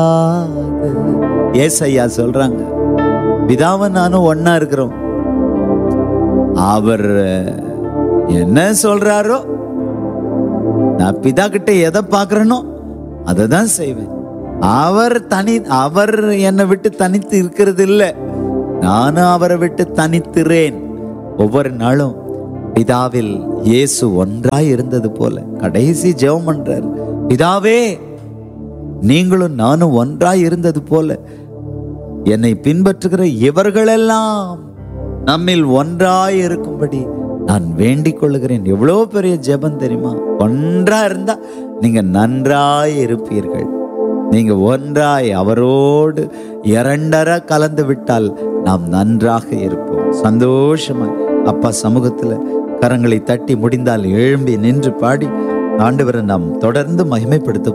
ஏசையா சொல்றாங்க பிதாவும் நானும் ஒன்னா இருக்கிறோம் அவர் என்ன சொல்றாரோ நான் பிதா கிட்ட எதை பார்க்கறேனோ அதை தான் செய்வேன் அவர் தனி அவர் என்னை விட்டு தனித்து இருக்கிறது இல்லை நானும் அவரை விட்டு தனித்துறேன் ஒவ்வொரு நாளும் பிதாவில் இயேசு ஒன்றாய் இருந்தது போல கடைசி ஜெபம் பண்றார் பிதாவே நீங்களும் நானும் ஒன்றாய் இருந்தது போல என்னை பின்பற்றுகிற இவர்களெல்லாம் நம்மில் ஒன்றாய் இருக்கும்படி நான் வேண்டிக் கொள்ளுகிறேன் எவ்வளவு பெரிய ஜெபம் தெரியுமா ஒன்றா இருந்தா நீங்க நன்றாய் இருப்பீர்கள் நீங்க ஒன்றாய் அவரோடு இரண்டர கலந்து விட்டால் நாம் நன்றாக இருப்போம் சந்தோஷமாய் அப்பா சமூகத்துல கரங்களை தட்டி முடிந்தால் எழும்பி நின்று பாடி ஆண்டவரை நாம் தொடர்ந்து மகிமைப்படுத்த